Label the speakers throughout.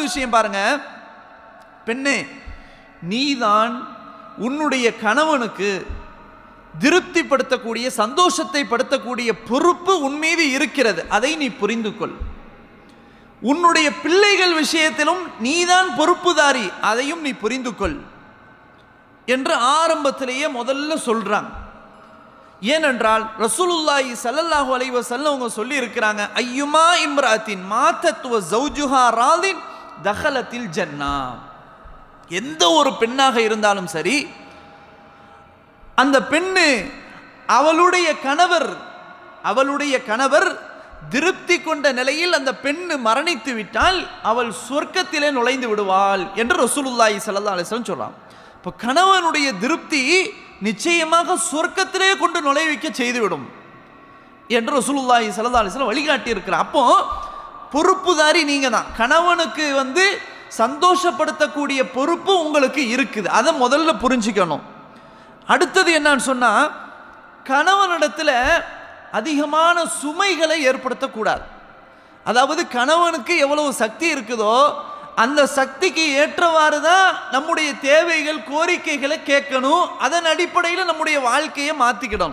Speaker 1: விஷயம் பாருங்க பெண்ணே நீதான் உன்னுடைய கணவனுக்கு திருப்திப்படுத்தக்கூடிய சந்தோஷத்தை படுத்தக்கூடிய பொறுப்பு உன் மீது இருக்கிறது அதை நீ புரிந்து கொள் உன்னுடைய பிள்ளைகள் விஷயத்திலும் நீதான் பொறுப்புதாரி அதையும் நீ புரிந்து கொள் என்று ஆரம்பத்திலேயே முதல்ல சொல்றாங்க ஏனென்றால் ரசூலுல்லாஹி ஸல்லல்லாஹு அலைஹி வஸல்லம் அவங்க சொல்லி இருக்கிறாங்க ஐயுமா இம்ராத்தின் மாத்தத்துவ ஜௌஜுஹா ராதின் தஹலத்தில் ஜன்னா எந்த ஒரு பெண்ணாக இருந்தாலும் சரி அந்த பெண்ணு அவளுடைய கணவர் அவளுடைய கணவர் திருப்தி கொண்ட நிலையில் அந்த பெண்ணு மரணித்து விட்டால் அவள் சொர்க்கத்திலே நுழைந்து விடுவாள் என்று ரசூலுல்லாஹி ஸல்லல்லாஹு அலைஹி வஸல்லம் சொல்றாங்க இப்போ கணவனுடைய திருப்தி நிச்சயமாக சொர்க்கத்திலே கொண்டு நுழைவிக்க செய்துவிடும் என்று ரசூலுல்லாஹி ஸல்லல்லாஹு அலைஹி வஸல்லம் வழிகாட்டி இருக்கிறார் அப்போ பொறுப்புதாரி நீங்க தான் கணவனுக்கு வந்து சந்தோஷப்படுத்தக்கூடிய பொறுப்பு உங்களுக்கு இருக்குது அதை முதல்ல புரிஞ்சுக்கணும் அடுத்தது என்னன்னு சொன்னா கணவனிடத்துல அதிகமான சுமைகளை ஏற்படுத்தக்கூடாது அதாவது கணவனுக்கு எவ்வளவு சக்தி இருக்குதோ அந்த சக்திக்கு ஏற்றவாறு தான் நம்முடைய தேவைகள் கோரிக்கைகளை கேட்கணும் அதன் அடிப்படையில் நம்முடைய வாழ்க்கையை மாற்றிக்கிடணும்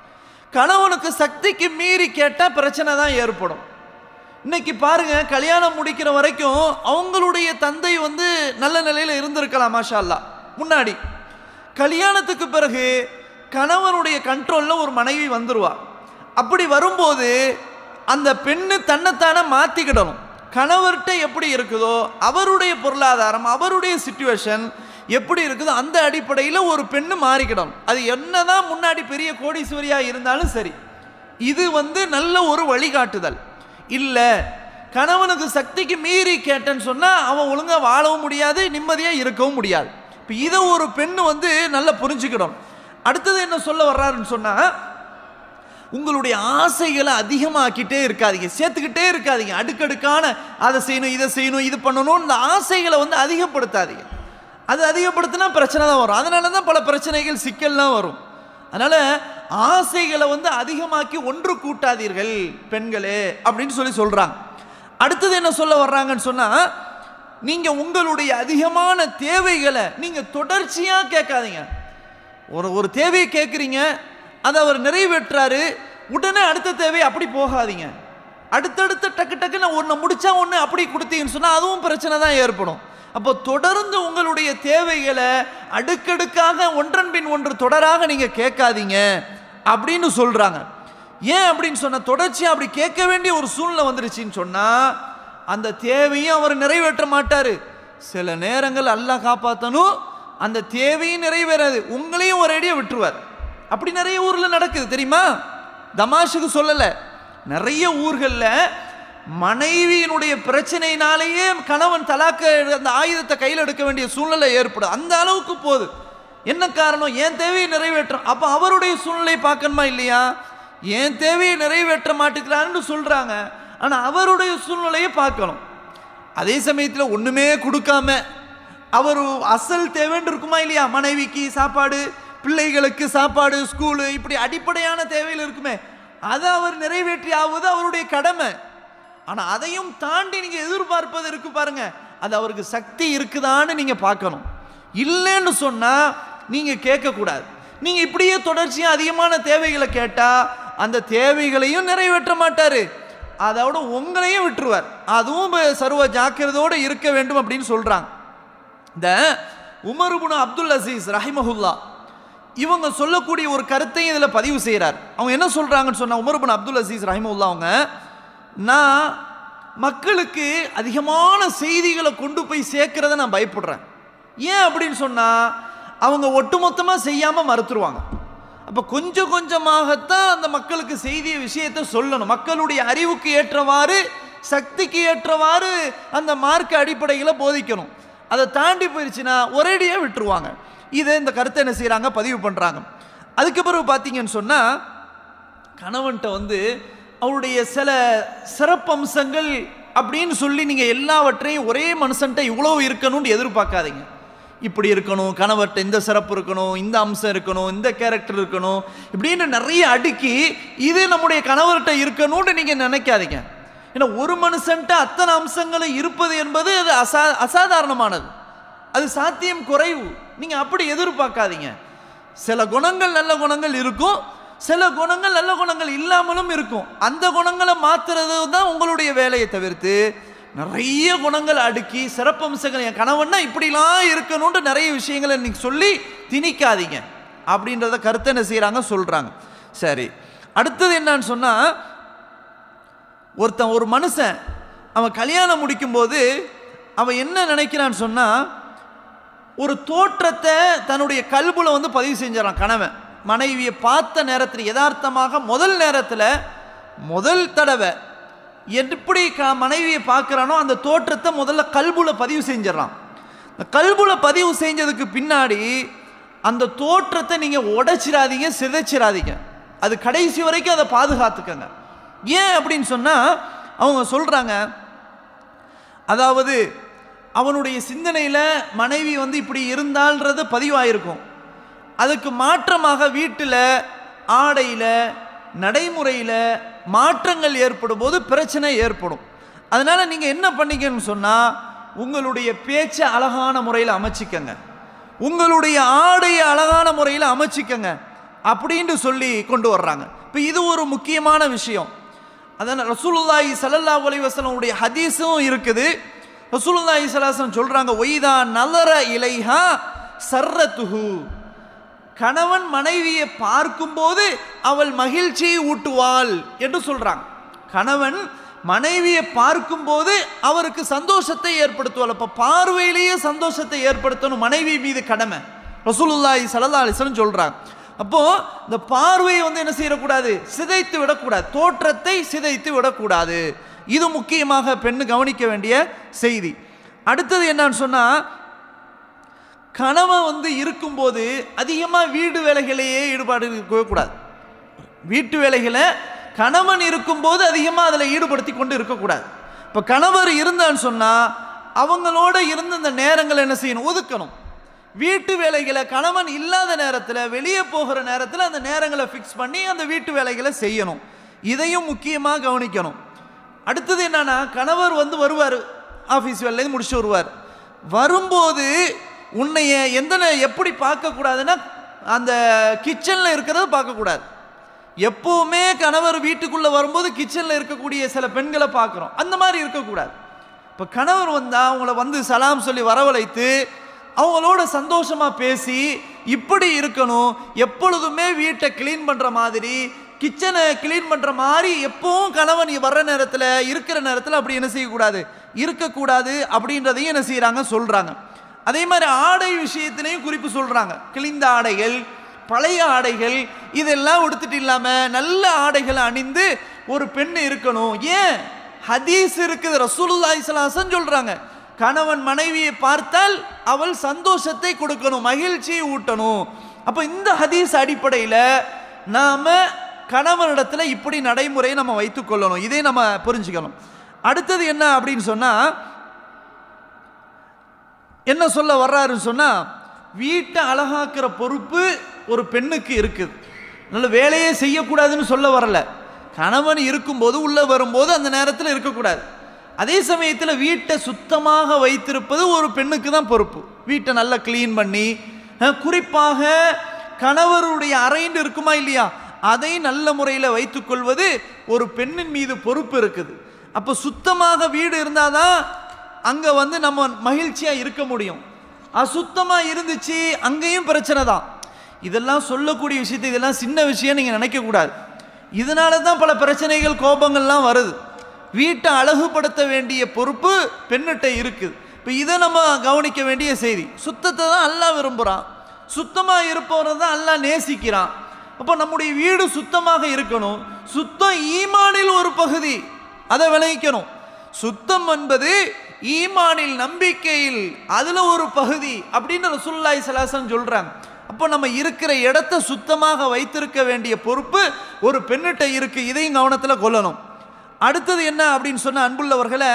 Speaker 1: கணவனுக்கு சக்திக்கு மீறி கேட்டால் பிரச்சனை தான் ஏற்படும் இன்னைக்கு பாருங்க கல்யாணம் முடிக்கிற வரைக்கும் அவங்களுடைய தந்தை வந்து நல்ல நிலையில் இருந்திருக்கலாம் மாஷா அல்லாஹ் முன்னாடி கல்யாணத்துக்கு பிறகு கணவனுடைய கண்ட்ரோலில் ஒரு மனைவி வந்துருவா அப்படி வரும்போது அந்த பெண்ணு தன்னைத்தானே மாற்றிக்கிடணும் கணவர்கிட்ட எப்படி இருக்குதோ அவருடைய பொருளாதாரம் அவருடைய சுச்சுவேஷன் எப்படி இருக்குதோ அந்த அடிப்படையில் ஒரு பெண்ணு மாறிக்கிடணும் அது என்னதான் முன்னாடி பெரிய கோடீஸ்வரியாக இருந்தாலும் சரி இது வந்து நல்ல ஒரு வழிகாட்டுதல் இல்லை கணவனுக்கு சக்திக்கு மீறி கேட்டேன்னு சொன்னால் அவன் ஒழுங்காக வாழவும் முடியாது நிம்மதியாக இருக்கவும் முடியாது இப்போ இதை ஒரு பெண்ணு வந்து நல்லா புரிஞ்சுக்கிடணும் அடுத்தது என்ன சொல்ல வர்றாருன்னு சொன்னால் உங்களுடைய ஆசைகளை அதிகமாக்கிட்டே இருக்காதீங்க சேர்த்துக்கிட்டே இருக்காதீங்க அடுக்கடுக்கான அதை செய்யணும் இதை செய்யணும் இது பண்ணணும் இந்த ஆசைகளை வந்து அதிகப்படுத்தாதீங்க அது அதிகப்படுத்தினா பிரச்சனை தான் வரும் அதனால தான் பல பிரச்சனைகள் சிக்கல்லாம் வரும் அதனால ஆசைகளை வந்து அதிகமாக்கி ஒன்று கூட்டாதீர்கள் பெண்களே அப்படின்னு சொல்லி சொல்றாங்க அடுத்தது என்ன சொல்ல வர்றாங்கன்னு சொன்னா நீங்க உங்களுடைய அதிகமான தேவைகளை நீங்க தொடர்ச்சியா கேட்காதீங்க ஒரு ஒரு தேவையை கேட்குறீங்க அதை அவர் நிறைவேற்றாரு உடனே அடுத்த தேவை அப்படி போகாதீங்க அடுத்தடுத்த டக்கு டக்குன்னு ஒன்று முடிச்சா ஒன்று அப்படி கொடுத்தீங்கன்னு சொன்னால் அதுவும் பிரச்சனை தான் ஏற்படும் அப்போ தொடர்ந்து உங்களுடைய தேவைகளை அடுக்கடுக்காக ஒன்றன் பின் ஒன்று தொடராக நீங்கள் கேட்காதீங்க அப்படின்னு சொல்கிறாங்க ஏன் அப்படின்னு சொன்ன தொடர்ச்சியாக அப்படி கேட்க வேண்டிய ஒரு சூழ்நிலை வந்துருச்சுன்னு சொன்னால் அந்த தேவையும் அவர் நிறைவேற்ற மாட்டார் சில நேரங்கள் அல்லாஹ் காப்பாற்றணும் அந்த தேவையும் நிறைவேறாது உங்களையும் ஒரு அடியாக விட்டுருவார் அப்படி நிறைய ஊரில் நடக்குது தெரியுமா தமாஷுக்கு சொல்லலை நிறைய ஊர்களில் மனைவியினுடைய பிரச்சனையினாலேயே கணவன் தலாக்க அந்த ஆயுதத்தை கையில் எடுக்க வேண்டிய சூழ்நிலை ஏற்படும் அந்த அளவுக்கு போகுது என்ன காரணம் என் தேவையை நிறைவேற்றும் அப்போ அவருடைய சூழ்நிலை பார்க்கணுமா இல்லையா என் தேவையை நிறைவேற்ற மாட்டேங்கிறான்னு சொல்கிறாங்க ஆனால் அவருடைய சூழ்நிலையை பார்க்கணும் அதே சமயத்தில் ஒன்றுமே கொடுக்காம அவர் அசல் தேவைன்னு இருக்குமா இல்லையா மனைவிக்கு சாப்பாடு பிள்ளைகளுக்கு சாப்பாடு ஸ்கூலு இப்படி அடிப்படையான தேவைகள் இருக்குமே அதை அவர் நிறைவேற்றி ஆவது அவருடைய கடமை ஆனால் அதையும் தாண்டி நீங்கள் எதிர்பார்ப்பது இருக்கு பாருங்க அது அவருக்கு சக்தி இருக்குதான்னு நீங்கள் பார்க்கணும் இல்லைன்னு சொன்னால் நீங்கள் கேட்கக்கூடாது நீங்கள் இப்படியே தொடர்ச்சியாக அதிகமான தேவைகளை கேட்டால் அந்த தேவைகளையும் நிறைவேற்ற மாட்டார் அதோட உங்களையும் விட்டுருவார் அதுவும் சர்வ ஜாக்கிரதையோடு இருக்க வேண்டும் அப்படின்னு சொல்கிறாங்க இந்த உமருபுன அப்துல் அசீஸ் ரஹிமஹுல்லா இவங்க சொல்லக்கூடிய ஒரு கருத்தையும் இதில் பதிவு செய்கிறார் அவங்க என்ன சொல்கிறாங்கன்னு சொன்னால் உமருபுன் அப்துல் அசீஸ் ரஹிமஹுல்லா அவங்க நான் மக்களுக்கு அதிகமான செய்திகளை கொண்டு போய் சேர்க்கிறத நான் பயப்படுறேன் ஏன் அப்படின்னு சொன்னால் அவங்க ஒட்டுமொத்தமாக செய்யாமல் மறுத்துருவாங்க அப்போ கொஞ்சம் கொஞ்சமாகத்தான் அந்த மக்களுக்கு செய்திய விஷயத்தை சொல்லணும் மக்களுடைய அறிவுக்கு ஏற்றவாறு சக்திக்கு ஏற்றவாறு அந்த மார்க்க அடிப்படையில் போதிக்கணும் அதை தாண்டி போயிடுச்சுன்னா ஒரேடியாக விட்டுருவாங்க இதை இந்த கருத்தை என்ன செய்கிறாங்க பதிவு பண்ணுறாங்க அதுக்கு பிறகு பார்த்தீங்கன்னு சொன்னால் கணவன்கிட்ட வந்து அவருடைய சில சிறப்பம்சங்கள் அப்படின்னு சொல்லி நீங்கள் எல்லாவற்றையும் ஒரே மனுஷன்ட்ட இவ்வளோ இருக்கணும்னு எதிர்பார்க்காதீங்க இப்படி இருக்கணும் கணவர்கிட்ட இந்த சிறப்பு இருக்கணும் இந்த அம்சம் இருக்கணும் இந்த கேரக்டர் இருக்கணும் இப்படின்னு நிறைய அடுக்கி இது நம்முடைய கணவர்கிட்ட இருக்கணும்னு நீங்கள் நினைக்காதீங்க ஏன்னா ஒரு மனுஷன்ட்ட அத்தனை அம்சங்களும் இருப்பது என்பது அது அசா அசாதாரணமானது அது சாத்தியம் குறைவு நீங்க அப்படி எதிர்பார்க்காதீங்க சில குணங்கள் நல்ல குணங்கள் இருக்கும் சில குணங்கள் நல்ல குணங்கள் இல்லாமலும் இருக்கும் அந்த குணங்களை மாத்துறது தான் உங்களுடைய வேலையை தவிர்த்து நிறைய குணங்கள் அடுக்கி சிறப்பம்சங்கள் என் கணவன்னா இப்படிலாம் இருக்கணும்னு நிறைய விஷயங்களை இன்னைக்கு சொல்லி திணிக்காதீங்க அப்படின்றத கருத்தை என்ன செய்கிறாங்க சொல்கிறாங்க சரி அடுத்தது என்னன்னு சொன்னால் ஒருத்தன் ஒரு மனுஷன் அவன் கல்யாணம் முடிக்கும்போது அவன் என்ன நினைக்கிறான்னு சொன்னால் ஒரு தோற்றத்தை தன்னுடைய கல்புல வந்து பதிவு செஞ்சிடறான் கணவன் மனைவியை பார்த்த நேரத்தில் யதார்த்தமாக முதல் நேரத்தில் முதல் தடவை எப்படி க மனைவியை பார்க்குறானோ அந்த தோற்றத்தை முதல்ல கல்புல பதிவு செஞ்சிடறான் இந்த கல்புல பதிவு செஞ்சதுக்கு பின்னாடி அந்த தோற்றத்தை நீங்கள் உடைச்சிடாதீங்க சிதைச்சிடாதீங்க அது கடைசி வரைக்கும் அதை பாதுகாத்துக்கங்க ஏன் அப்படின்னு சொன்னால் அவங்க சொல்கிறாங்க அதாவது அவனுடைய சிந்தனையில் மனைவி வந்து இப்படி இருந்தால்ன்றது பதிவாயிருக்கும் அதுக்கு மாற்றமாக வீட்டில் ஆடையில் நடைமுறையில் மாற்றங்கள் ஏற்படும் போது பிரச்சனை ஏற்படும் அதனால் நீங்கள் என்ன பண்ணிக்கன்னு சொன்னால் உங்களுடைய பேச்சை அழகான முறையில் அமைச்சிக்கங்க உங்களுடைய ஆடையை அழகான முறையில் அமைச்சிக்கங்க அப்படின்ட்டு சொல்லி கொண்டு வர்றாங்க இப்போ இது ஒரு முக்கியமான விஷயம் அதான் ரசூலுல்லாஹி ஸல்லல்லாஹு அலைஹி வஸல்லமுடைய ஹதீஸும் இருக்குது ரசூலுல்லாஹி ஸல்லல்லாஹு சொல்றாங்க ஒய்தா நலர இலைஹா சர்ரத்துஹு கணவன் மனைவியை பார்க்கும்போது அவள் மகிழ்ச்சியை ஊட்டுவாள் என்று சொல்றாங்க கணவன் மனைவியை பார்க்கும்போது அவருக்கு சந்தோஷத்தை ஏற்படுத்துவாள் அப்ப பார்வையிலேயே சந்தோஷத்தை ஏற்படுத்தணும் மனைவி மீது கடமை ரசூலுல்லாஹி ஸல்லல்லாஹு அலைஹி வஸல்லம் சொல்றாங்க அப்போ இந்த பார்வையை வந்து என்ன செய்யக்கூடாது சிதைத்து விடக்கூடாது தோற்றத்தை சிதைத்து விடக்கூடாது இது முக்கியமாக பெண்ணு கவனிக்க வேண்டிய செய்தி அடுத்தது என்னன்னு சொன்னா கணவன் வந்து இருக்கும்போது அதிகமாக வீடு வேலைகளையே ஈடுபாடு இருக்கக்கூடாது வீட்டு வேலைகளை கணவன் இருக்கும்போது அதிகமாக அதில் ஈடுபடுத்தி கொண்டு இருக்கக்கூடாது இப்போ கணவர் இருந்தான்னு சொன்னால் அவங்களோட இருந்து அந்த நேரங்களை என்ன செய்யணும் ஒதுக்கணும் வீட்டு வேலைகளை கணவன் இல்லாத நேரத்தில் வெளியே போகிற நேரத்தில் அந்த நேரங்களை ஃபிக்ஸ் பண்ணி அந்த வீட்டு வேலைகளை செய்யணும் இதையும் முக்கியமாக கவனிக்கணும் அடுத்தது என்னன்னா கணவர் வந்து வருவார் ஆஃபீஸ் வேலையிலேருந்து முடிச்சு வருவார் வரும்போது உன்னைய எந்த நே- எப்படி பார்க்கக்கூடாதுன்னா அந்த கிச்சனில் இருக்கிறத பார்க்கக்கூடாது எப்பவுமே கணவர் வீட்டுக்குள்ளே வரும்போது கிச்சனில் இருக்கக்கூடிய சில பெண்களை பார்க்குறோம் அந்த மாதிரி இருக்கக்கூடாது இப்போ கணவர் வந்தால் அவங்கள வந்து சலாம் சொல்லி வரவழைத்து அவங்களோட சந்தோஷமாக பேசி இப்படி இருக்கணும் எப்பொழுதுமே வீட்டை க்ளீன் பண்ணுற மாதிரி கிச்சனை க்ளீன் பண்ணுற மாதிரி எப்பவும் கணவன் வர்ற நேரத்தில் இருக்கிற நேரத்தில் அப்படி என்ன செய்யக்கூடாது இருக்கக்கூடாது அப்படின்றதையும் என்ன செய்கிறாங்க சொல்கிறாங்க அதே மாதிரி ஆடை விஷயத்திலையும் குறிப்பு சொல்கிறாங்க கிழிந்த ஆடைகள் பழைய ஆடைகள் இதெல்லாம் உடுத்துட்டு இல்லாமல் நல்ல ஆடைகளை அணிந்து ஒரு பெண் இருக்கணும் ஏன் ஹதீஸ் இருக்குது ரசூலுல்லாஹி ஸல்லல்லாஹு சொல்றாங்க கணவன் மனைவியை பார்த்தால் அவள் சந்தோஷத்தை கொடுக்கணும் மகிழ்ச்சியை ஊட்டணும் அப்போ இந்த ஹதீஸ் அடிப்படையில் நாம கணவனிடத்துல இப்படி நடைமுறையை நம்ம வைத்துக் கொள்ளணும் இதை நம்ம புரிஞ்சுக்கணும் அடுத்தது என்ன அப்படின்னு சொன்னா என்ன சொல்ல வர்றாருன்னு சொன்னா வீட்டை அழகாக்குற பொறுப்பு ஒரு பெண்ணுக்கு இருக்குது நல்ல வேலையே செய்யக்கூடாதுன்னு சொல்ல வரல கணவன் இருக்கும்போது உள்ள வரும்போது அந்த நேரத்தில் இருக்கக்கூடாது அதே சமயத்தில் வீட்டை சுத்தமாக வைத்திருப்பது ஒரு பெண்ணுக்கு தான் பொறுப்பு வீட்டை நல்லா க்ளீன் பண்ணி அஹ், குறிப்பாக கணவருடைய அறைன்னு இருக்குமா இல்லையா அதை நல்ல முறையில் வைத்துக்கொள்வது ஒரு பெண்ணின் மீது பொறுப்பு இருக்குது அப்போ சுத்தமாக வீடு இருந்தாதான் அங்கே வந்து நம்ம மகிழ்ச்சியாக இருக்க முடியும் அசுத்தமாக இருந்துச்சு அங்கேயும் பிரச்சனை தான் இதெல்லாம் சொல்லக்கூடிய விஷயத்தை இதெல்லாம் சின்ன விஷயம் நீங்கள் நினைக்கக்கூடாது இதனால தான் பல பிரச்சனைகள் கோபங்கள்லாம் வருது வீட்டை அழகுபடுத்த வேண்டிய பொறுப்பு பெண்ணிட்ட இருக்குது இப்போ இதை நம்ம கவனிக்க வேண்டிய செய்தி சுத்தத்தை தான் அல்லாஹ் விரும்புகிறான் சுத்தமாக இருப்பவரை தான் அல்லாஹ் நேசிக்கிறான் அப்போ நம்முடைய வீடு சுத்தமாக இருக்கணும் சுத்தம் ஈமானில் ஒரு பகுதி அதை விளங்கிக்கணும் சுத்தம் என்பது ஈமானில் நம்பிக்கையில் அதுல ஒரு பகுதி அப்படின்னு ரசூலுல்லாஹி ஸல்லல்லாஹு சொல்றாங்க அப்போ நம்ம இருக்கிற இடத்த சுத்தமாக வைத்திருக்க வேண்டிய பொறுப்பு ஒரு பெண்ணிட்ட இருக்கு இதையும் கவனத்தில் கொள்ளணும் அடுத்தது என்ன அப்படின்னு சொன்ன அன்புள்ளவர்களை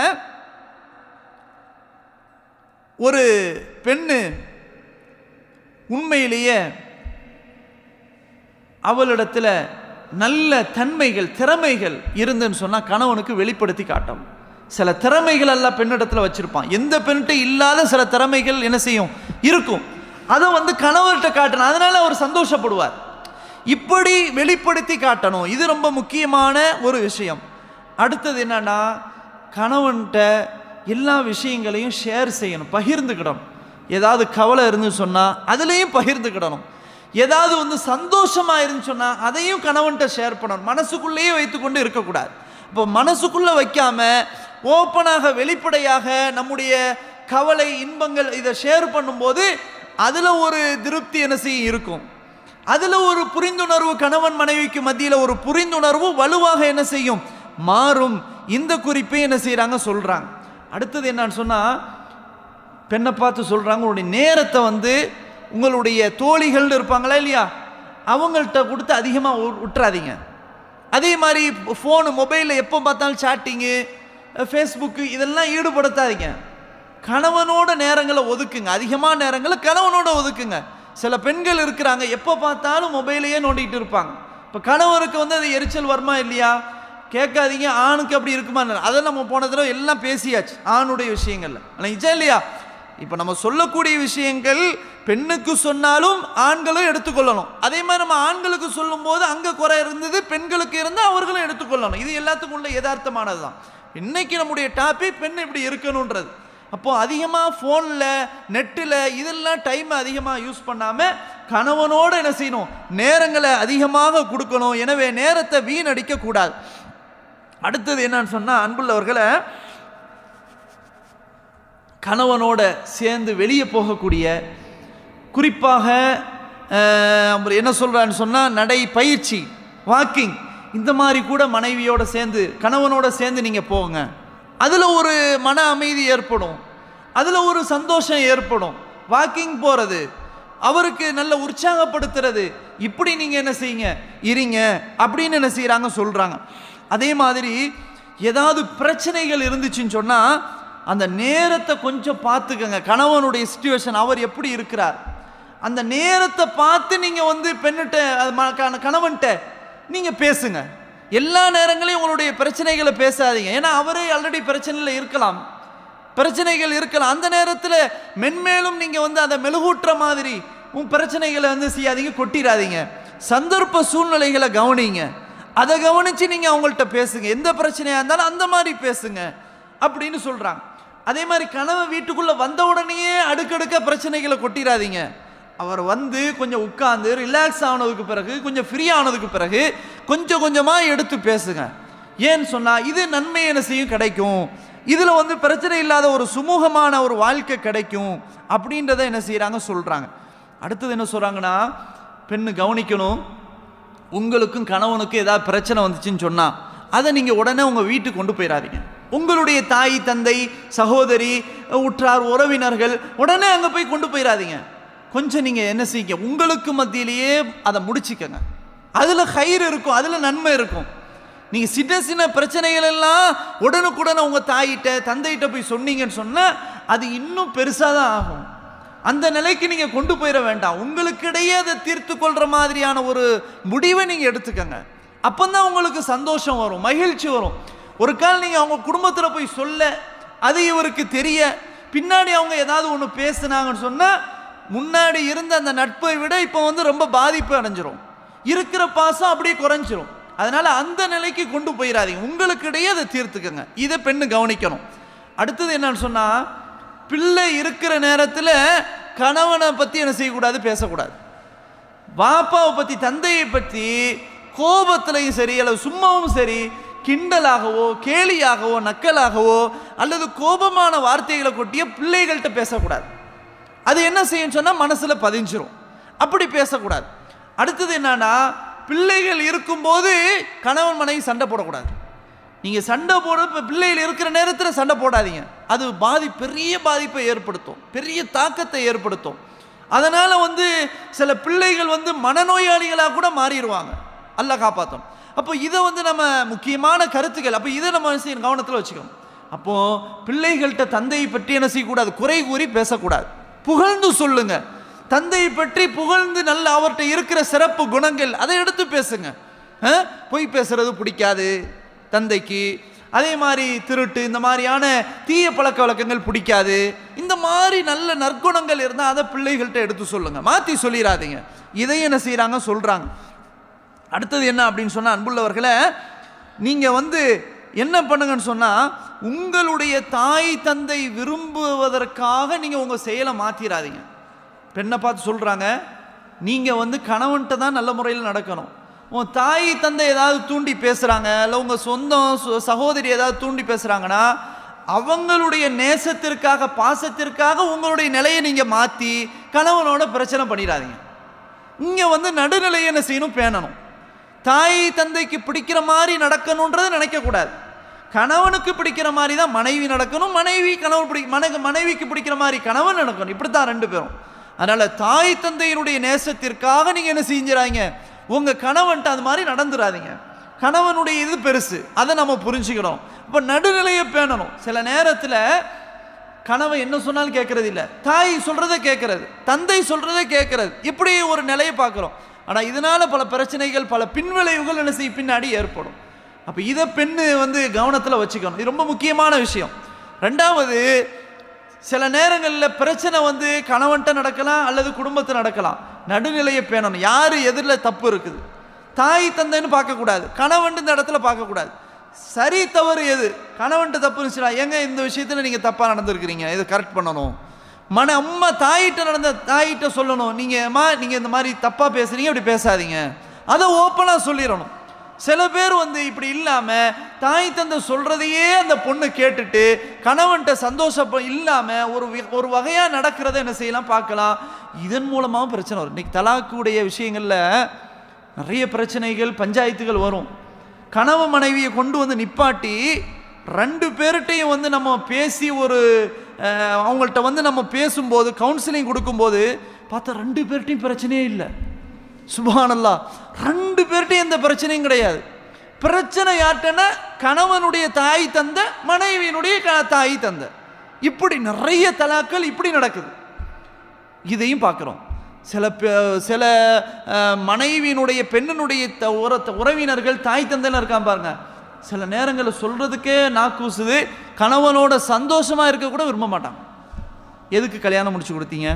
Speaker 1: ஒரு பெண்ணு உண்மையிலேயே அவளிடத்தில் நல்ல தன்மைகள் திறமைகள் இருந்துன்னு சொன்னால் கணவனுக்கு வெளிப்படுத்தி காட்டணும் சில திறமைகள் எல்லாம் பெண்ணிடத்துல வச்சிருப்பான் எந்த பெண்கிட்ட இல்லாத சில திறமைகள் என்ன செய்யும் இருக்கும் அதை வந்து கணவர்கிட்ட காட்டணும் அதனால அவர் சந்தோஷப்படுவார் இப்படி வெளிப்படுத்தி காட்டணும் இது ரொம்ப முக்கியமான ஒரு விஷயம் அடுத்தது என்னன்னா கணவன்கிட்ட எல்லா விஷயங்களையும் ஷேர் செய்யணும் பகிர்ந்துக்கிடணும் ஏதாவது கவலை இருந்து சொன்னால் அதுலேயும் பகிர்ந்துக்கிடணும் ஏதாவது வந்து சந்தோஷமாக இருந்து சொன்னால் அதையும் கணவன்கிட்ட ஷேர் பண்ணணும் மனசுக்குள்ளேயே வைத்துக்கொண்டு இருக்கக்கூடாது இப்போ மனசுக்குள்ளே வைக்காம ஓப்பனாக வெளிப்படையாக நம்முடைய கவலை இன்பங்கள் இதை ஷேர் பண்ணும்போது அதில் ஒரு திருப்தி என்ன செய்ய இருக்கும் அதில் ஒரு புரிந்துணர்வு கணவன் மனைவிக்கு மத்தியில் ஒரு புரிந்துணர்வு வலுவாக என்ன செய்யும் மாறும் இந்த குறிப்பை என்ன செய்கிறாங்க சொல்கிறாங்க அடுத்தது என்னன்னு சொன்னால் பெண்ணை பார்த்து சொல்கிறாங்க உங்களுடைய நேரத்தை வந்து உங்களுடைய தோழிகள் இருப்பாங்களா இல்லையா அவங்கள்ட்ட கொடுத்து அதிகமாக விட்டுறாதீங்க அதே மாதிரி ஃபோனு மொபைலில் எப்போ பார்த்தாலும் சாட்டிங்கு ஃபேஸ்புக்கு இதெல்லாம் ஈடுபடுத்தாதீங்க கணவனோட நேரங்களை ஒதுக்குங்க அதிகமான நேரங்களை கணவனோட ஒதுக்குங்க சில பெண்கள் இருக்கிறாங்க எப்போ பார்த்தாலும் மொபைலையே நோண்டிக்கிட்டு இருப்பாங்க இப்போ கணவருக்கு வந்து அது எரிச்சல் வருமா இல்லையா கேட்காதீங்க ஆணுக்கு அப்படி இருக்குமா அதை நம்ம போன தடவை எல்லாம் பேசியாச்சு ஆணுடைய விஷயங்கள்ல ஆனால் நிஜம் இல்லையா இப்போ நம்ம சொல்லக்கூடிய விஷயங்கள் பெண்ணுக்கு சொன்னாலும் ஆண்களும் எடுத்துக்கொள்ளணும் அதே மாதிரி நம்ம ஆண்களுக்கு சொல்லும்போது அங்கே குறை இருந்தது பெண்களுக்கு இருந்தால் அவர்களும் எடுத்துக்கொள்ளணும் இது எல்லாத்துக்கும் உள்ள யதார்த்தமானது தான் இன்னைக்கு நம்முடைய டாபிக் பெண் இப்படி இருக்கணுன்றது அப்போது அதிகமாக ஃபோனில் நெட்டில் இதெல்லாம் டைம் அதிகமாக யூஸ் பண்ணாமல் கணவனோடு என்ன செய்யணும் நேரங்களை அதிகமாக கொடுக்கணும் எனவே நேரத்தை வீணடிக்க கூடாது அடுத்தது என்னன்னு சொன்னால் அன்புள்ளவர்களை கணவனோட சேர்ந்து வெளியே போகக்கூடிய குறிப்பாக அஹ், அவர் என்ன சொல்கிறான்னு சொன்னால் நடை பயிற்சி வாக்கிங் இந்த மாதிரி கூட மனைவியோட சேர்ந்து கணவனோட சேர்ந்து நீங்கள் போங்க அதில் ஒரு மன அமைதி ஏற்படும் அதில் ஒரு சந்தோஷம் ஏற்படும் வாக்கிங் போகிறது அவருக்கு நல்ல உற்சாகப்படுத்துறது இப்படி நீங்கள் என்ன செய்யுங்க இருங்க அப்படின்னு என்ன செய்கிறாங்க சொல்கிறாங்க அதே மாதிரி ஏதாவது பிரச்சனைகள் இருந்துச்சுன்னு சொன்னால் அந்த நேரத்தை கொஞ்சம் பார்த்துக்கங்க கணவனுடைய சுச்சுவேஷன் அவர் எப்படி இருக்கிறார் அந்த நேரத்தை பார்த்து நீங்கள் வந்து பெண்ணிட்ட அது ம- கண- கணவன்கிட்ட நீங்கள் பேசுங்க எல்லா நேரங்களையும் உங்களுடைய பிரச்சனைகளை பேசாதீங்க ஏன்னா அவரே ஆல்ரெடி பிரச்சனையில் இருக்கலாம் பிரச்சனைகள் இருக்கலாம் அந்த நேரத்தில் மென்மேலும் நீங்கள் வந்து அதை மெழுகூட்டுற மாதிரி உன் பிரச்சனைகளை வந்து செய்யாதீங்க கொட்டிடாதீங்க சந்தர்ப்ப சூழ்நிலைகளை கவனிங்க அதை கவனித்து நீங்கள் அவங்கள்ட்ட பேசுங்க எந்த பிரச்சனையாக இருந்தாலும் அந்த மாதிரி பேசுங்க அப்படின்னு சொல்கிறாங்க அதே மாதிரி கணவன் வீட்டுக்குள்ளே வந்த உடனேயே அடுக்கடுக்க பிரச்சனைகளை கொட்டிடாதீங்க அவர் வந்து கொஞ்சம் உட்கார்ந்து ரிலாக்ஸ் ஆனதுக்கு பிறகு கொஞ்சம் ஃப்ரீ ஆனதுக்கு பிறகு கொஞ்சம் கொஞ்சமாக எடுத்து பேசுங்க ஏன்னு சொன்னால் இது நன்மை என்ன செய்யும் கிடைக்கும் இதில் வந்து பிரச்சனை இல்லாத ஒரு சுமூகமான ஒரு வாழ்க்கை கிடைக்கும் அப்படின்றத என்ன செய்கிறாங்க சொல்கிறாங்க அடுத்தது என்ன சொல்கிறாங்கன்னா பெண்ணு கவனிக்கணும் உங்களுக்கும் கணவனுக்கும் ஏதாவது பிரச்சனை வந்துச்சுன்னு சொன்னால் அதை நீங்கள் உடனே உங்கள் வீட்டுக்கு கொண்டு போயிடாதீங்க உங்களுடைய தாய் தந்தை சகோதரி உற்றார் உறவினர்கள் உடனே அங்கே போய் கொண்டு போயிடாதீங்க கொஞ்சம் நீங்கள் என்ன செய்யுங்க உங்களுக்கு மத்தியிலேயே அதை முடிச்சுக்கங்க அதில் கயிறு இருக்கும் அதில் நன்மை இருக்கும் நீங்கள் சின்ன சின்ன பிரச்சனைகள் எல்லாம் உடனுக்குடனே உங்கள் தாயிட்ட தந்தையிட்ட போய் சொன்னீங்கன்னு சொன்னால் அது இன்னும் பெருசாக தான் ஆகும் அந்த நிலைக்கு நீங்கள் கொண்டு போயிட வேண்டாம் உங்களுக்கிடையே அதை தீர்த்து கொள்கிற மாதிரியான ஒரு முடிவை நீங்கள் எடுத்துக்கங்க அப்போதான் உங்களுக்கு சந்தோஷம் வரும் மகிழ்ச்சி வரும் ஒரு கால் நீங்கள் அவங்க குடும்பத்தில் போய் சொல்ல அது இவருக்கு தெரிய பின்னாடி அவங்க ஏதாவது ஒன்று பேசுனாங்கன்னு சொன்னால் முன்னாடி இருந்த அந்த நட்பை விட இப்போ வந்து ரொம்ப பாதிப்பு அடைஞ்சிரும் இருக்கிற பாசம் அப்படியே குறைஞ்சிரும் அதனால அந்த நிலைக்கு கொண்டு போயிடாதீங்க உங்களுக்கிடையே அதை தீர்த்துக்கங்க இதை பெண்ணு கவனிக்கணும் அடுத்தது என்னன்னு சொன்னா பிள்ளை இருக்கிற நேரத்தில் கணவனை பற்றி என்ன செய்யக்கூடாது பேசக்கூடாது பாப்பாவை பற்றி தந்தையை பற்றி கோபத்திலையும் சரி அல்லது சும்மாவும் சரி கிண்டலாகவோ கேலியாகவோ நக்கலாகவோ அல்லது கோபமான வார்த்தைகளை கொட்டிய பிள்ளைகள்கிட்ட பேசக்கூடாது அது என்ன செய்யும் சொன்னால் மனசில் பதிஞ்சிரும் அப்படி பேசக்கூடாது அடுத்தது என்னன்னா பிள்ளைகள் இருக்கும்போது கணவன் மனைவி சண்டை போடக்கூடாது நீங்கள் சண்டை போட இப்போ பிள்ளைகள் இருக்கிற நேரத்தில் சண்டை போடாதீங்க அது பாதி பெரிய பாதிப்பை ஏற்படுத்தும் பெரிய தாக்கத்தை ஏற்படுத்தும் அதனால் வந்து சில பிள்ளைகள் வந்து மனநோயாளிகளாக கூட மாறிடுவாங்க அல்ல காப்பாற்றும் அப்போ இதை வந்து நம்ம முக்கியமான கருத்துக்கள் அப்போ இதை நம்ம என்ன செய்யணும் கவனத்தில் வச்சுக்கணும் அப்போது பிள்ளைகள்கிட்ட தந்தையை பற்றி என்ன செய்யக்கூடாது குறை கூறி பேசக்கூடாது புகழ்ந்து சொல்லுங்க தந்தையை பற்றி புகழ்ந்து நல்ல அவர்கிட்ட இருக்கிற சிறப்பு குணங்கள் அதை எடுத்து பேசுங்க அஹ், பொய் பேசுறது பிடிக்காது தந்தைக்கு அதே மாதிரி திருட்டு இந்த மாதிரியான தீய பழக்க வழக்கங்கள் பிடிக்காது இந்த மாதிரி நல்ல நற்குணங்கள் இருந்தால் அதை பிள்ளைகள்கிட்ட எடுத்து சொல்லுங்க மாற்றி சொல்லிடாதீங்க இதை என்ன செய்கிறாங்க சொல்கிறாங்க அடுத்தது என்ன அப்படின்னு சொன்னால் அன்புள்ளவர்களே நீங்கள் வந்து என்ன பண்ணுங்கன்னு சொன்னால் உங்களுடைய தாய் தந்தை விரும்புவதற்காக நீங்கள் உங்கள் செயலை மாற்றிடாதீங்க பெண்ணை பார்த்து சொல்கிறாங்க நீங்கள் வந்து கணவன்கிட்ட தான் நல்ல முறையில் நடக்கணும் உன் தாய் தந்தை ஏதாவது தூண்டி பேசுகிறாங்க இல்லை உங்கள் சொந்தம் சு- சகோதரி ஏதாவது தூண்டி பேசுகிறாங்கன்னா அவங்களுடைய நேசத்திற்காக பாசத்திற்காக உங்களுடைய நிலையை நீங்கள் மாற்றி கணவனோட பிரச்சனை பண்ணிடாதீங்க இங்கே வந்து நடுநிலையை என்ன செய்யணும் பேணணும் தாய் தந்தைக்கு பிடிக்கிற மாதிரி நடக்கணுன்றதை நினைக்கக்கூடாது கணவனுக்கு பிடிக்கிற மாதிரி தான் மனைவி நடக்கணும் மனைவி கணவன் பிடி மன மனைவிக்கு பிடிக்கிற மாதிரி கணவன் நடக்கணும் இப்படி தான் ரெண்டு பேரும் அதனால் தாய் தந்தையினுடைய நேசத்திற்காக நீங்கள் என்ன செஞ்சிடாங்க உங்கள் கணவன்ட்ட அது மாதிரி நடந்துடாதீங்க கணவனுடைய இது பெருசு அதை நம்ம புரிஞ்சுக்கணும் இப்போ நடுநிலையை பேணணும் சில நேரத்தில் கணவன் என்ன சொன்னாலும் கேட்கறது இல்லை தாய் சொல்றதை கேட்கறது தந்தை சொல்றதை கேட்கறது இப்படி ஒரு நிலையை பார்க்குறோம் ஆனால் இதனால பல பிரச்சனைகள் பல பின்விளைவுகள் என்ன செய்யும் பின்னாடி ஏற்படும் அப்போ இதை பெண்ணு வந்து கவனத்தில் வச்சுக்கணும் இது ரொம்ப முக்கியமான விஷயம் ரெண்டாவது சில நேரங்களில் பிரச்சனை வந்து கணவன்கிட்ட நடக்கலாம் அல்லது குடும்பத்தில் நடக்கலாம் நடுநிலையை பேணணும் யார் எதிரில் தப்பு இருக்குது தாய் தந்தைன்னு பார்க்கக்கூடாது கணவன் இந்த இடத்துல பார்க்கக்கூடாது சரி தவறு எது கணவன்ட்டு தப்பு இருந்துச்சுடா ஏங்க இந்த விஷயத்தில் நீங்கள் தப்பாக நடந்திருக்கிறீங்க இதை கரெக்ட் பண்ணணும் மன அம்மா தாயிட்ட நடந்த தாயிட்ட சொல்லணும் நீங்கள் அம்மா நீங்கள் இந்த மாதிரி தப்பாக பேசுறீங்க இப்படி பேசாதீங்க அதை ஓப்பனாக சொல்லிடணும் சில பேர் வந்து இப்படி இல்லாமல் தாய் தந்தை சொல்கிறதையே அந்த பொண்ணு கேட்டுட்டு கணவன்கிட்ட சந்தோஷம் இல்லாமல் ஒரு வி- ஒரு வகையாக நடக்கிறத என்ன செய்யலாம் பார்க்கலாம் இதன் மூலமாகவும் பிரச்சனை வரும் இன்னைக்கு தலாக்குடைய விஷயங்களில் நிறைய பிரச்சனைகள் பஞ்சாயத்துகள் வரும் கணவன் மனைவியை கொண்டு வந்து நிப்பாட்டி ரெண்டு பேர்கிட்டையும் வந்து நம்ம பேசி ஒரு அஹ், அவங்கள்ட்ட வந்து நம்ம பேசும்போது கவுன்சிலிங் கொடுக்கும்போது பார்த்தா ரெண்டு பேர்கிட்டையும் பிரச்சனையே இல்லை சுபானல்லா ரெண்டு பேர்கிட்டையும் எந்த பிரச்சனையும் கிடையாது பிரச்சனை யார்கிட்டன்னா கணவனுடைய தாய் தந்த மனைவியினுடைய க- தாய் தந்த இப்படி நிறைய தலாக்கள் இப்படி நடக்குது இதையும் பார்க்குறோம் சில பே- சில அஹ், மனைவியினுடைய பெண்ணினுடைய த உற உறவினர்கள் தாய் தந்தையில் இருக்கான் பாருங்க சில நேரங்களில் சொல்கிறதுக்கே நாக்கூசுது கணவனோட சந்தோஷமாக இருக்க கூட விரும்ப மாட்டாங்க எதுக்கு கல்யாணம் முடிச்சு கொடுத்தீங்க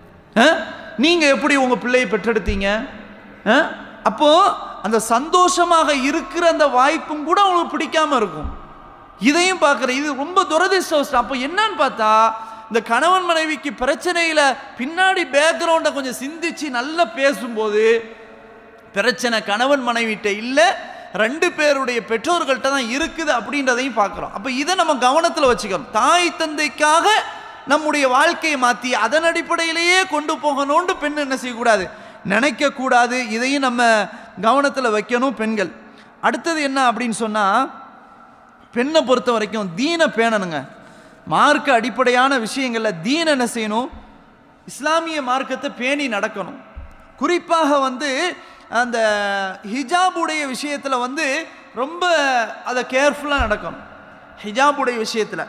Speaker 1: நீங்கள் எப்படி உங்கள் பிள்ளையை பெற்றெடுத்தீங்க ஆ? அப்போ அந்த சந்தோஷமாக இருக்கிற அந்த வாய்ப்பும் கூட அவங்களுக்கு பிடிக்காம இருக்கும் இதையும் பார்க்குற இது ரொம்ப துரதிர்ஷ்டவசம் அப்போ என்னன்னு பார்த்தா இந்த கணவன் மனைவிக்கு பிரச்சனையில பின்னாடி பேக்ரவுண்டை கொஞ்சம் சிந்திச்சு நல்லா பேசும்போது பிரச்சனை கணவன் மனைவிட்ட இல்லை ரெண்டு பேருடைய பெற்றோர்கள்ட்ட தான் இருக்குது அப்படின்றதையும் பார்க்குறோம் அப்போ இதை நம்ம கவனத்தில் வச்சுக்கணும் தாய் தந்தைக்காக நம்முடைய வாழ்க்கையை மாற்றி அதன் அடிப்படையிலேயே கொண்டு போகணும்னு பெண் என்ன செய்யக்கூடாது நினைக்கக்கூடாது இதையும் நம்ம கவனத்தில் வைக்கணும் பெண்கள் அடுத்தது என்ன அப்படின்னு சொன்னால் பெண்ணை பொறுத்த வரைக்கும் தீனை பேணணுங்க மார்க்க அடிப்படையான விஷயங்களில் தீன் என்ன செய்யணும் இஸ்லாமிய மார்க்கத்தை பேணி நடக்கணும் குறிப்பாக வந்து அந்த ஹிஜாபுடைய விஷயத்தில் வந்து ரொம்ப அதை கேர்ஃபுல்லாக நடக்கணும் ஹிஜாபுடைய விஷயத்தில்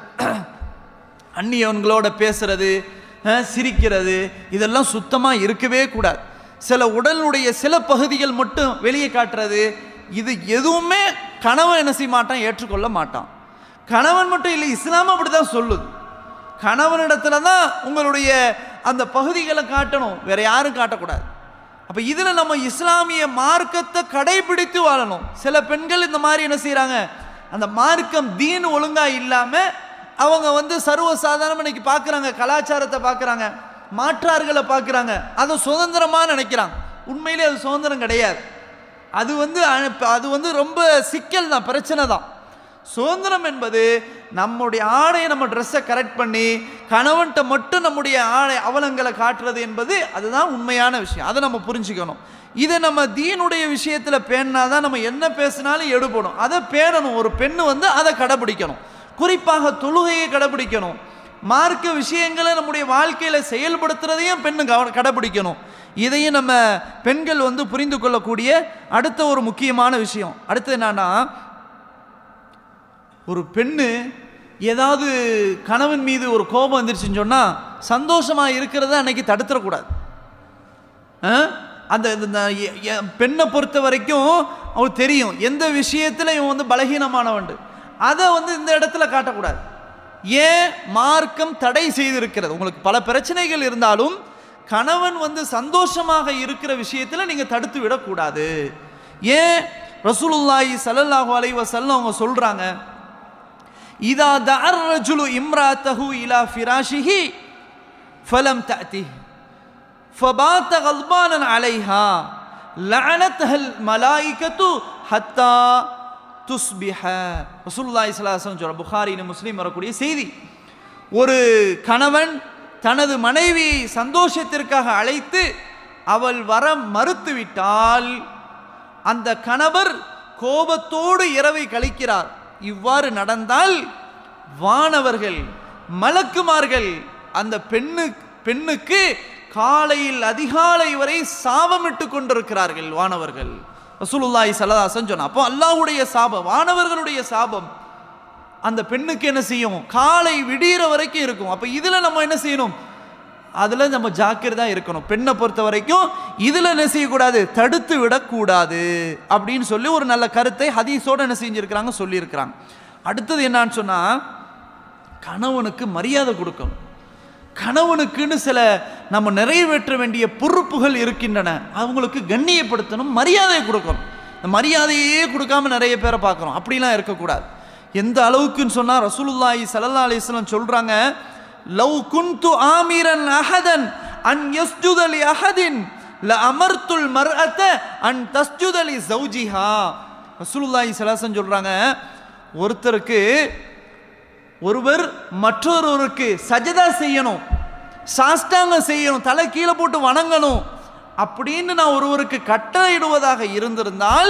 Speaker 1: அந்நியவன்களோட பேசுறது அஹ், சிரிக்கிறது இதெல்லாம் சுத்தமாக இருக்கவே கூடாது சில உடலுடைய சில பகுதிகள் மட்டும் வெளியே காட்டுறது இது எதுவுமே கணவன் என்ன செய்ய மாட்டான் ஏற்றுக்கொள்ள மாட்டான் கணவன் மட்டும் இல்லை இஸ்லாம் அப்படி தான் சொல்லுது கணவனிடத்துல தான் உங்களுடைய அந்த பகுதிகளை காட்டணும் வேற யாரும் காட்டக்கூடாது அப்போ இதில் நம்ம இஸ்லாமிய மார்க்கத்தை கடைபிடித்து வாழணும் சில பெண்கள் இந்த மாதிரி என்ன செய்கிறாங்க அந்த மார்க்கம் தீன் ஒழுங்காக இல்லாமல் அவங்க வந்து சர்வ சாதாரணமாக இன்னைக்கு பார்க்குறாங்க கலாச்சாரத்தை பார்க்குறாங்க மாற்றார்களை பார்க்குறாங்க அதை சுதந்திரமாக நினைக்கிறாங்க உண்மையிலே அது சுதந்திரம் கிடையாது அது வந்து அ- அது வந்து ரொம்ப சிக்கல் தான் பிரச்சனை தான் சுதந்திரம் என்பது நம்முடைய ஆடையை நம்ம ட்ரெஸ்ஸை கரெக்ட் பண்ணி கணவன்கிட்ட மட்டும் நம்முடைய ஆடை அவலங்களை காட்டுறது என்பது அதுதான் உண்மையான விஷயம் அதை நம்ம புரிஞ்சுக்கணும் இதை நம்ம தீனுடைய விஷயத்தில் பேணினா தான் நம்ம என்ன பேசினாலும் எடுபடும் அதை பேணணும் ஒரு பெண்ணு வந்து அதை கடைபிடிக்கணும் குறிப்பாக தொழுகையை கடைபிடிக்கணும் மார்க்க விஷயங்களை நம்முடைய வாழ்க்கையில் செயல்படுத்துறதையும் பெண்ணு கவ கடைபிடிக்கணும் இதையும் நம்ம பெண்கள் வந்து புரிந்து கொள்ளக்கூடிய அடுத்த ஒரு முக்கியமான விஷயம் அடுத்து என்னன்னா ஒரு பெண்ணு ஏதாவது கணவன் மீது ஒரு கோபம் வந்துருச்சுன்னு சொன்னால் சந்தோஷமாக இருக்கிறத அன்னைக்கு தடுத்துடக்கூடாது ஆ? அந்த இந்த எ- எ- பெண்ணை பொறுத்த வரைக்கும் அவளுக்கு தெரியும் எந்த விஷயத்தில் இவன் வந்து பலகீனமானவன் அதை வந்து இந்த இடத்துல காட்டக்கூடாது ஏன் மார்க்கம் தடை செய்திருக்கிறது உங்களுக்கு பல பிரச்சனைகள் இருந்தாலும் கணவன் வந்து சந்தோஷமாக இருக்கிற விஷயத்தில் நீங்கள் தடுத்து விடக்கூடாது ஏன் ரசூலுல்லாஹி ஸல்லல்லாஹு அலைஹி வஸல்லம் அவங்க சொல்றாங்க இதா தஅர் ரஜுலு இம்ராத்தஹு இலா ஃபிராஷிஹி ஃபலம் தஅதிஹ் فبات غضبانا عليها لعنتها الملائكة حتى تصبح ரசூலுல்லாஹி ஸல்லல்லாஹு அலைஹி வஸல்லம் சொல்ற புகாரின்னு முஸ்லீம் வரக்கூடிய செய்தி ஒரு கணவன் தனது மனைவி சந்தோஷத்திற்காக அழைத்து அவள் வர மறுத்துவிட்டால் அந்த கணவர் கோபத்தோடு இரவை கழிக்கிறார் இவ்வாறு நடந்தால் வானவர்கள் மலக்குமார்கள் அந்த பெண்ணு பெண்ணுக்கு காலையில் அதிகாலை வரை சாபமிட்டு கொண்டிருக்கிறார்கள் வானவர்கள் ரசூலுல்லாஹி ஸல்லல்லாஹு சொன்ன அப்போ அல்லாஹ்வுடைய சாபம் வானவர்களுடைய சாபம் அந்த பெண்ணுக்கு என்ன செய்யும் காலை விடிகிற வரைக்கும் இருக்கும் அப்போ இதில் நம்ம என்ன செய்யணும் அதில் நம்ம ஜாக்கிரதா இருக்கணும் பெண்ணை பொறுத்த வரைக்கும் இதில் என்ன செய்யக்கூடாது தடுத்து விடக்கூடாது அப்படின்னு சொல்லி ஒரு நல்ல கருத்தை ஹதீஸோட என்ன செஞ்சிருக்கிறாங்க சொல்லியிருக்கிறாங்க அடுத்தது என்னன்னு சொன்னால் கணவனுக்கு மரியாதை கொடுக்கணும் கணவனுக்குன்னு சில நம்ம நிறைவேற்ற வேண்டிய பொறுப்புகள் இருக்கின்றன அவங்களுக்கு கண்ணியப்படுத்தணும் மரியாதை கொடுக்கணும் இந்த மரியாதையே கொடுக்காம நிறைய பேரை பார்க்குறோம் அப்படிலாம் இருக்கக்கூடாது எந்த அளவுக்குன்னு சொன்னால் ரசூலுல்லாஹி ஸல்லல்லாஹு அலைஹி வஸல்லம் சொல்கிறாங்க லவ் குன்து ஆமிரன் அஹதன் அன் யஸ்ஜுத லி அஹதின் ல அமர்த்துல் மர்அத அன் தஸ்ஜுத லி ஜௌஜிஹா ரசூலுல்லாஹி ஸல்லல்லாஹு அலைஹி வஸல்லம் சொல்கிறாங்க ஒருத்தருக்கு ஒருவர் மற்றொருவருக்கு சஜதா செய்யணும் சாஷ்டாங்கம் செய்யணும் தலை கீழே போட்டு வணங்கணும் அப்படின்னு நான் ஒருவருக்கு கட்டளையிடுவதாக இருந்திருந்தால்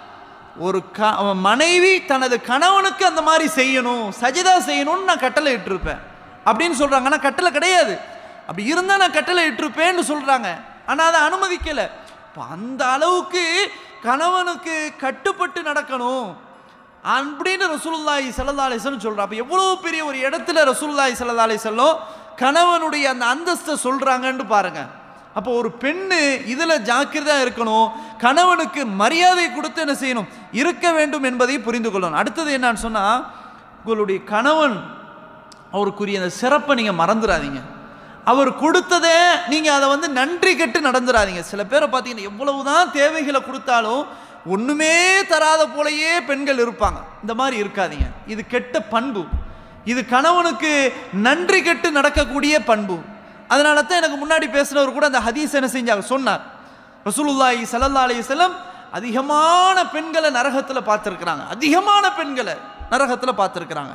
Speaker 1: ஒரு க மனைவி தனது கணவனுக்கு அந்த மாதிரி செய்யணும் சஜதா செய்யணும்னு நான் கட்டளை இட்டிருப்பேன் அப்படின்னு சொல்றாங்க ஆனால் கட்டளை கிடையாது அப்படி இருந்தால் நான் கட்டளை இட்டிருப்பேன்னு சொல்றாங்க ஆனால் அதை அனுமதிக்கலை இப்போ அந்த அளவுக்கு கணவனுக்கு கட்டுப்பட்டு நடக்கணும் அப்படின்னு ரசூலுல்லாஹி ஸல்லல்லாஹு அலைஹி வஸல்லம் சொல்றா அப்ப எவ்வளவு பெரிய ஒரு இடத்துல ரசூலுல்லாஹி ஸல்லல்லாஹு அலைஹி வஸல்லம் கணவனுடைய அந்த அந்தஸ்தை சொல்றாங்கன்னு பாருங்க அப்போ ஒரு பெண்ணு இதுல ஜாக்கிரதா இருக்கணும் கணவனுக்கு மரியாதை கொடுத்து என்ன செய்யணும் இருக்க வேண்டும் என்பதை புரிந்து கொள்ளணும் அடுத்தது என்னன்னு சொன்னா உங்களுடைய கணவன் அவருக்குரிய அந்த சிறப்பை நீங்க மறந்துடாதீங்க அவர் கொடுத்ததை நீங்க அதை வந்து நன்றி கெட்டு நடந்துடாதீங்க சில பேரை பார்த்தீங்கன்னா எவ்வளவுதான் தேவைகளை கொடுத்தாலும் ஒண்ணுமே தராத போலயே பெண்கள் இருப்பாங்க இந்த மாதிரி இருக்காதீங்க இது கெட்ட பண்பு இது கணவனுக்கு நன்றி கெட்டு நடக்கக்கூடிய பண்பு அதனால தான் எனக்கு முன்னாடி பேசினவர் கூட அந்த ஹதீஸ் என்ன செஞ்சாங்க சொன்னார் ரசூலுல்லாஹி ஸல்லல்லாஹு அலைஹி வஸல்லம் அதிகமான பெண்களை நரகத்துல பார்த்துருக்குறாங்க அதிகமான பெண்களை நரகத்துல பார்த்துருக்குறாங்க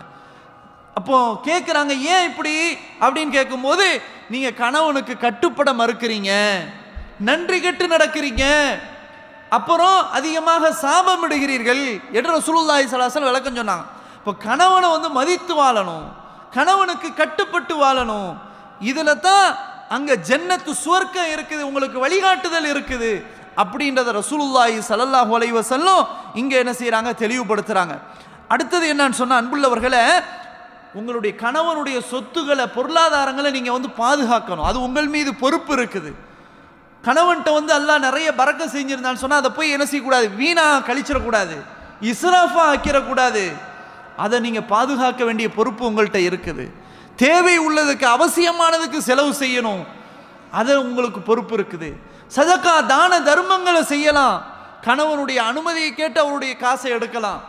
Speaker 1: அப்போ கேட்குறாங்க ஏன் இப்படி அப்படின்னு கேட்கும்போது நீங்க கணவனுக்கு கட்டுப்பட மறுக்கிறீங்க நன்றி கெட்டு நடக்கிறீங்க அப்புறம் அதிகமாக சாபமிடுகிறீர்கள் என்று ரசூலுல்லாஹி ஸல்லல்லாஹு அலைஹி வஸல்லம் விளக்கம் சொன்னாங்க இப்போ கணவனை வந்து மதித்து வாழணும் கணவனுக்கு கட்டுப்பட்டு வாழணும் இதுல தான் அங்க ஜன்னத்து சுவர்க்கம் இருக்குது உங்களுக்கு வழிகாட்டுதல் இருக்குது அப்படின்றத ரசூலுல்லாஹி ஸல்லல்லாஹு அலைஹி வஸல்லம் இங்க என்ன செய்றாங்க தெளிவுபடுத்துறாங்க அடுத்தது என்னன்னு சொன்னா அன்புள்ளவர்களே உங்களுடைய கணவனுடைய சொத்துக்களை பொருளாதாரங்களை நீங்க வந்து பாதுகாக்கணும் அது உங்கள் மீது பொறுப்பு இருக்குது கணவன்கிட்ட வந்து அல்லாஹ் நிறைய பறக்க செஞ்சிருந்தான்னு சொன்னா அதை போய் என்ன செய்யக்கூடாது வீணா கழிச்சிடக்கூடாது இஸ்ராஃபா ஆக்கிடக்கூடாது அதை நீங்க பாதுகாக்க வேண்டிய பொறுப்பு உங்கள்கிட்ட இருக்குது தேவை உள்ளதுக்கு அவசியமானதுக்கு செலவு செய்யணும் அது உங்களுக்கு பொறுப்பு இருக்குது சதக்கா தான தர்மங்களை செய்யலாம் கணவனுடைய அனுமதியை கேட்டு அவருடைய காசை எடுக்கலாம்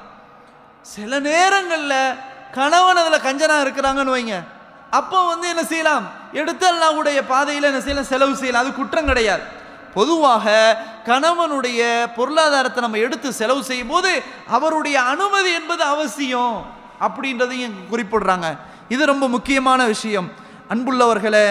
Speaker 1: சில நேரங்களில் கணவன் அதில் கஞ்சனா இருக்கிறாங்கன்னு வைங்க அப்போ வந்து என்ன செய்யலாம் எடுத்து அல்லாஹ்வுடைய பாதையில் என்ன செய்யலாம் செலவு செய்யலாம் அது குற்றம் கிடையாது பொதுவாக கணவனுடைய பொருளாதாரத்தை நம்ம எடுத்து செலவு செய்யும் போது அவருடைய அனுமதி என்பது அவசியம் அப்படின்றதையும் இங்க குறிப்பிடுறாங்க இது ரொம்ப முக்கியமான விஷயம் அன்புள்ளவர்களே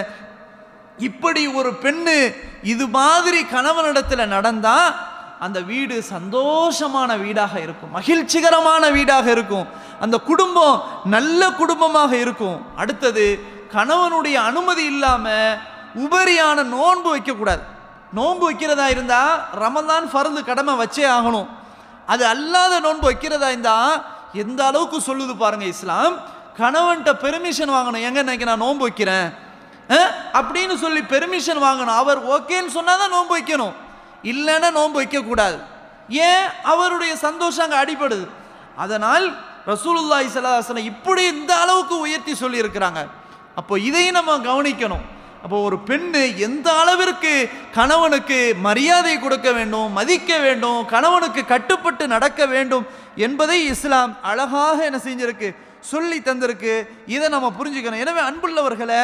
Speaker 1: இப்படி ஒரு பெண்ணு இது மாதிரி கணவனிடத்தில் நடந்தா அந்த வீடு சந்தோஷமான வீடாக இருக்கும் மகிழ்ச்சிகரமான வீடாக இருக்கும் அந்த குடும்பம் நல்ல குடும்பமாக இருக்கும் அடுத்தது கணவனுடைய அனுமதி இல்லாம உபரியான நோன்பு வைக்கக்கூடாது நோன்பு வைக்கிறதா இருந்தா ரமலான் ஃபர்து கடமை வச்சே ஆகணும் அது அல்லாத நோன்பு வைக்கிறதா இருந்தா எந்த அளவுக்கு சொல்லுது பாருங்க இஸ்லாம் கணவன்கிட்ட பெர்மிஷன் வாங்கணும் எங்க இன்னைக்கு நான் நோன்பு வைக்கிறேன் அஹ், அப்படின்னு சொல்லி பெர்மிஷன் வாங்கணும் அவர் ஓகேன்னு சொன்னாதான் நோன்பு வைக்கணும் இல்லைன்னா நோன்பு வைக்கக்கூடாது ஏன் அவருடைய சந்தோஷம் அங்கே அடிபடுது அதனால் ரசூலுல்லாஹி ஸல்லல்லாஹு இப்படி இந்த அளவுக்கு உயர்த்தி சொல்லியிருக்கிறாங்க அப்போ இதையும் நம்ம கவனிக்கணும் அப்போ ஒரு பெண்ணு எந்த அளவிற்கு கணவனுக்கு மரியாதை கொடுக்க வேண்டும் மதிக்க வேண்டும் கணவனுக்கு கட்டுப்பட்டு நடக்க வேண்டும் என்பதை இஸ்லாம் அழகாக என்ன செஞ்சிருக்கு சொல்லி தந்திருக்கு இதை நம்ம புரிஞ்சுக்கணும் எனவே அன்புள்ளவர்களை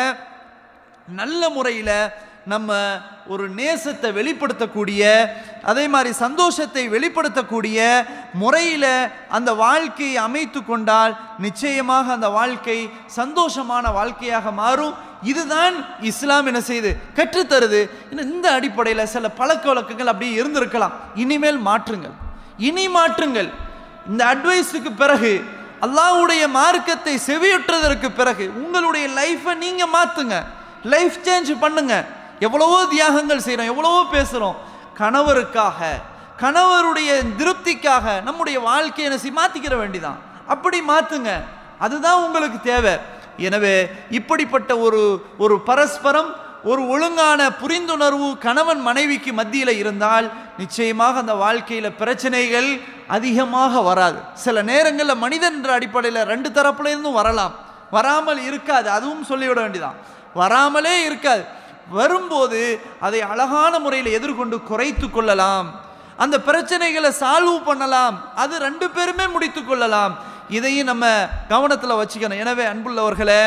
Speaker 1: நல்ல முறையில் நம்ம ஒரு நேசத்தை வெளிப்படுத்தக்கூடிய அதே மாதிரி சந்தோஷத்தை வெளிப்படுத்தக்கூடிய முறையில் அந்த வாழ்க்கையை அமைத்து கொண்டால் நிச்சயமாக அந்த வாழ்க்கை சந்தோஷமான வாழ்க்கையாக மாறும் இதுதான் இஸ்லாம் என்ன செய்யுது கற்றுத்தருது இன்னும் இந்த அடிப்படையில் சில பழக்க வழக்கங்கள் அப்படியே இருந்திருக்கலாம் இனிமேல் மாற்றுங்கள் இனி மாற்றுங்கள் இந்த அட்வைஸுக்கு பிறகு அல்லாஹ்வுடைய மார்க்கத்தை செவியுற்றதற்கு பிறகு உங்களுடைய லைஃப்பை நீங்கள் மாற்றுங்க லைஃப் சேஞ்ச் பண்ணுங்க எவ்வளவோ தியாகங்கள் செய்கிறோம் எவ்வளவோ பேசுகிறோம் கணவருக்காக கணவருடைய திருப்திக்காக நம்முடைய வாழ்க்கையை என்ன செய் மாற்றிக்கிற வேண்டிதான் அப்படி மாற்றுங்க அதுதான் உங்களுக்கு தேவை எனவே இப்படிப்பட்ட ஒரு ஒரு பரஸ்பரம் ஒரு ஒழுங்கான புரிந்துணர்வு கணவன் மனைவிக்கு மத்தியில் இருந்தால் நிச்சயமாக அந்த வாழ்க்கையில் பிரச்சனைகள் அதிகமாக வராது சில நேரங்களில் மனிதன் என்ற அடிப்படையில் ரெண்டு தரப்புல இருந்தும் வரலாம் வராமல் இருக்காது அதுவும் சொல்லிவிட வேண்டியதான் வராமலே இருக்காது வரும்போது அதை அழகான முறையில் எதிர்கொண்டு குறைத்து கொள்ளலாம் அந்த பிரச்சனைகளை சால்வ் பண்ணலாம் அது ரெண்டு பேருமே முடித்து கொள்ளலாம் இதையும் நம்ம கவனத்தில் வச்சுக்கணும் எனவே அன்புள்ளவர்களே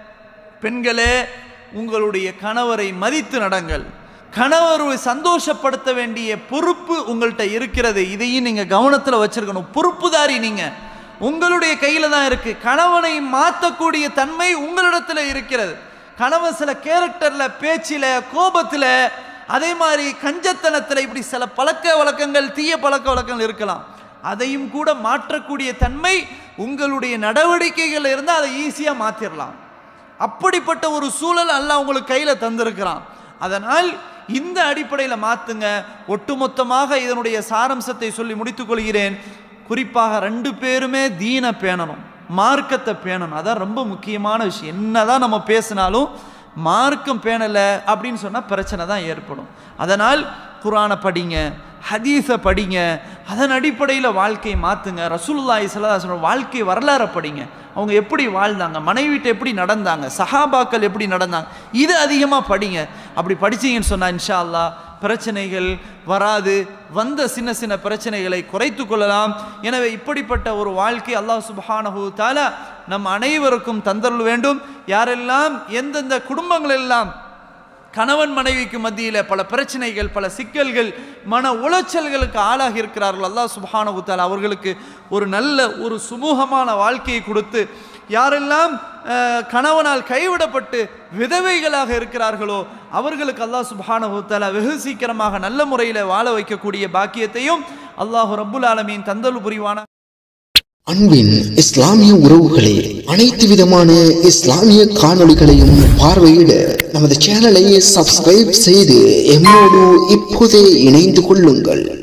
Speaker 1: பெண்களே உங்களுடைய கணவரை மதித்து நடங்கள் கணவரை சந்தோஷப்படுத்த வேண்டிய பொறுப்பு உங்கள்கிட்ட இருக்கிறது இதையும் நீங்கள் கவனத்தில் வச்சிருக்கணும் பொறுப்புதாரி நீங்கள் உங்களுடைய கையில் தான் இருக்கு கணவனை மாற்றக்கூடிய தன்மை உங்களிடத்தில் இருக்கிறது கணவன் சில கேரக்டரில் பேச்சில் கோபத்தில் அதே மாதிரி கஞ்சத்தனத்தில் இப்படி சில பழக்க வழக்கங்கள் தீய பழக்க வழக்கங்கள் இருக்கலாம் அதையும் கூட மாற்றக்கூடிய தன்மை உங்களுடைய நடவடிக்கைகள் இருந்தால் அதை ஈஸியாக மாற்றிடலாம் அப்படிப்பட்ட ஒரு சூழல் அல்லாஹ் உங்களுக்கு கையில் தந்திருக்கிறான் அதனால் இந்த அடிப்படையில் மாற்றுங்க ஒட்டுமொத்தமாக இதனுடைய சாரம்சத்தை சொல்லி முடித்துக் கொள்கிறேன் குறிப்பாக ரெண்டு பேருமே தீனை பேணணும் மார்க்கத்தை பேணணும் அதான் ரொம்ப முக்கியமான விஷயம் என்னதான் நம்ம பேசினாலும் மார்க்கம் பேணலை அப்படின்னு சொன்னால் பிரச்சனை தான் ஏற்படும் அதனால் குரானை படிங்க ஹதீஸை படிங்க அதன் அடிப்படையில் வாழ்க்கையை மாற்றுங்க ரசூலுல்லாஹி ஸல்லல்லாஹு வாழ்க்கை வரலாறை படிங்க அவங்க எப்படி வாழ்ந்தாங்க மனைவிட்ட எப்படி நடந்தாங்க சஹாபாக்கள் எப்படி நடந்தாங்க இது அதிகமாக படிங்க அப்படி படிச்சீங்கன்னு சொன்னால் இன்ஷா அல்லாஹ் பிரச்சனைகள் வராது வந்த சின்ன சின்ன பிரச்சனைகளை குறைத்து கொள்ளலாம் எனவே இப்படிப்பட்ட ஒரு வாழ்க்கை அல்லாஹ் சுப்ஹானஹு தாலா நம் அனைவருக்கும் தந்தருள் வேண்டும் யாரெல்லாம் எந்தெந்த குடும்பங்கள் எல்லாம் கணவன் மனைவிக்கு மத்தியில் பல பிரச்சனைகள் பல சிக்கல்கள் மன உளைச்சல்களுக்கு ஆளாகி இருக்கிறார்கள் அல்லாஹ் சுப்ஹானஹு தஆலா அவர்களுக்கு ஒரு நல்ல ஒரு சுமூகமான வாழ்க்கையை கொடுத்து யாரெல்லாம் அஹ், கணவனால் கைவிடப்பட்டு விதவைகளாக இருக்கிறார்களோ அவர்களுக்கு அல்லாஹ் சுப்ஹானஹு தஆலா வெகு சீக்கிரமாக நல்ல முறையில் வாழ வைக்கக்கூடிய பாக்கியத்தையும் அல்லாஹ் ரப்புல் ஆலமீன் தந்தல் புரிவான
Speaker 2: அன்பின் இஸ்லாமிய உறவுகளே அனைத்து விதமான இஸ்லாமிய காணொளிகளையும் பார்வையிட நமது சேனலை சப்ஸ்கிரைப் செய்து எம்மோடு இப்போதே இணைந்து கொள்ளுங்கள்